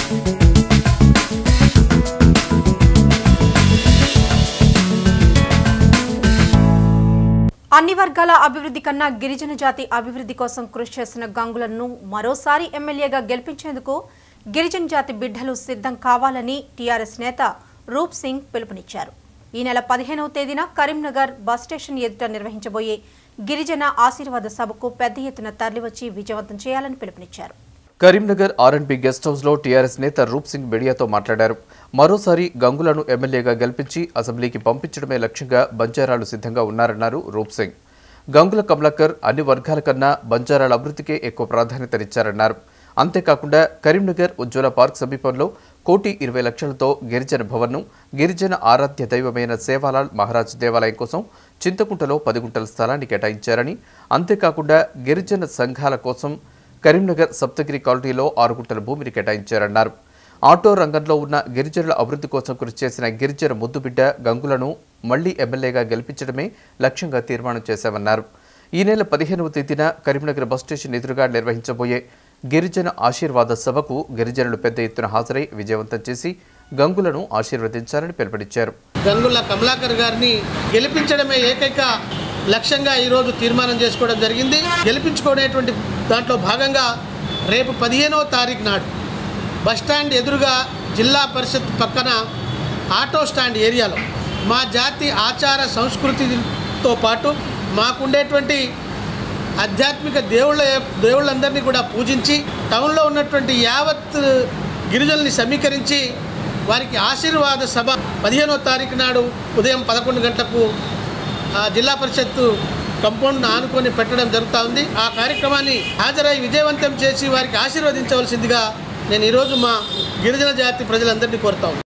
అన్ని వర్గాల అభివృద్ధి కన్నా గిరిజన జాతి అభివృద్ధి కోసం కృషి చేసిన గంగులను మరోసారి ఎమ్మెల్యేగా గెలిపించేందుకు గిరిజన జాతి బిడ్డలు సిద్ధం కావాలని టీఆర్ఎస్ నేత రూప్ సింగ్ పిలుపునిచ్చారు ఈ నెల పదిహేనవ తేదీన కరీంనగర్ బస్ స్టేషన్ ఎదుట నిర్వహించబోయే గిరిజన ఆశీర్వాద సభకు పెద్ద ఎత్తున తరలివచ్చి విజయవంతం చేయాలని పిలుపునిచ్చారు కరీంనగర్ ఆర్ఎండ్బి గెస్ట్ హౌస్ లో టీఆర్ఎస్ నేత రూప్ సింగ్ మీడియాతో మాట్లాడారు మరోసారి గంగులను ఎమ్మెల్యేగా గెలిపించి అసెంబ్లీకి పంపించడమే లక్ష్యంగా బంజారాలు సిద్ధంగా ఉన్నారన్నారు రూప్ సింగ్ గంగుల కమలాకర్ అన్ని వర్గాల కన్నా బంజారాల అభివృద్ధికే ఎక్కువ ప్రాధాన్యతనిచ్చారన్నారు అంతేకాకుండా కరీంనగర్ ఉజ్వల పార్క్ సమీపంలో కోటి ఇరవై లక్షలతో గిరిజన భవన్ను గిరిజన ఆరాధ్య దైవమైన సేవాలాల్ మహారాజ్ దేవాలయం కోసం చింతకుంటలో పది గుంటల స్థలాన్ని కేటాయించారని అంతేకాకుండా గిరిజన సంఘాల కోసం కరీంనగర్ సప్తగిరి కాలనీలో ఆరు గుంటల భూమిని కేటాయించారన్నారు ఆటో రంగంలో ఉన్న గిరిజనుల అభివృద్ధి కోసం కృషి చేసిన గిరిజన ముద్దుబిడ్డ గంగులను మళ్లీ ఎమ్మెల్యేగా గెలిపించడమే లక్ష్యంగా తీర్మానం చేశామన్నారు ఈ నెల పదిహేనవ తేదీన కరీంనగర్ బస్ స్టేషన్ ఎదురుగా నిర్వహించబోయే గిరిజన ఆశీర్వాద సభకు గిరిజనులు పెద్ద ఎత్తున హాజరై విజయవంతం చేసి గంగులను ఆశీర్వదించాలని పిలుపునిచ్చారు గంగుల కమలాకర్ గారిని గెలిపించడమే ఏకైక లక్ష్యంగా ఈరోజు తీర్మానం చేసుకోవడం జరిగింది గెలిపించుకునేటువంటి దాంట్లో భాగంగా రేపు పదిహేనవ తారీఖు నాడు బస్టాండ్ ఎదురుగా జిల్లా పరిషత్ పక్కన ఆటో స్టాండ్ ఏరియాలో మా జాతి ఆచార సంస్కృతితో పాటు మాకుండేటువంటి ఆధ్యాత్మిక దేవుళ్ళ దేవుళ్ళందరినీ కూడా పూజించి టౌన్లో ఉన్నటువంటి యావత్ గిరిజనుల్ని సమీకరించి వారికి ఆశీర్వాద సభ పదిహేనో తారీఖు నాడు ఉదయం పదకొండు గంటలకు ఆ జిల్లా పరిషత్తు కంపౌండ్ను ఆనుకొని పెట్టడం జరుగుతూ ఉంది ఆ కార్యక్రమాన్ని హాజరై విజయవంతం చేసి వారికి ఆశీర్వదించవలసిందిగా నేను ఈరోజు మా గిరిజన జాతి ప్రజలందరినీ కోరుతా ఉన్నాను